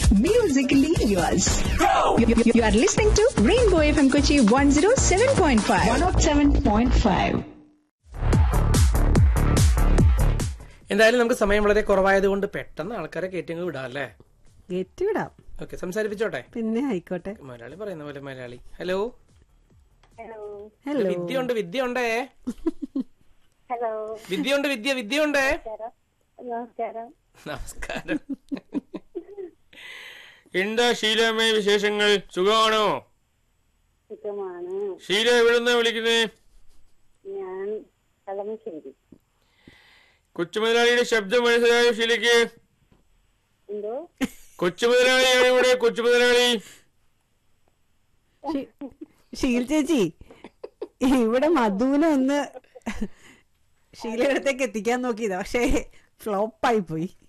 Musically yours. You, you- you are listening to Rainbow FM Kochi 107.5. 107.5. എന്തായാലും നമുക്ക് സമയം വളരെ കുറവായതുകൊണ്ട് പെട്ടെന്ന് ആൾക്കാരെ കയറ്റിങ്ങ് വിടാം അല്ലേ ഏറ്റുവിടാം ഓക്കെ സംസാരിപ്പിച്ചോട്ടെ പിന്നെ ആയിക്കോട്ടെ മലയാളി പറയുന്ന പോലെ മലയാളി ഹലോ ഹലോ വിദ്യയുണ്ട് വിദ്യയുണ്ടേ ഹലോ വിദ്യയുണ്ട് വിദ്യ വിദ്യയുണ്ടേ നമസ്കാരം നമസ്കാരം എന്താ ശീലമേ വിശേഷങ്ങൾ സുഖമാണോ സുഖമാണ് ശീല എവിടുന്നാ വിളിക്കുന്നേ ഞാൻ കളമശ്ശേരി കൊച്ചുമുതലാളിയുടെ ശബ്ദം മനസ്സിലായോ ശീലയ്ക്ക് എന്തോ കൊച്ചുമുതലാളിയാണ് ഇവിടെ കൊച്ചുമുതലാളി ഷീ- ഷീൽ ചേച്ചി ഇവിടെ മധുവിനെ ഒന്ന് ഷീലയുടെ അടുത്തേക്ക് എത്തിക്കാൻ നോക്കിയതാ പക്ഷേ ഫ്ലോപ്പായി പോയി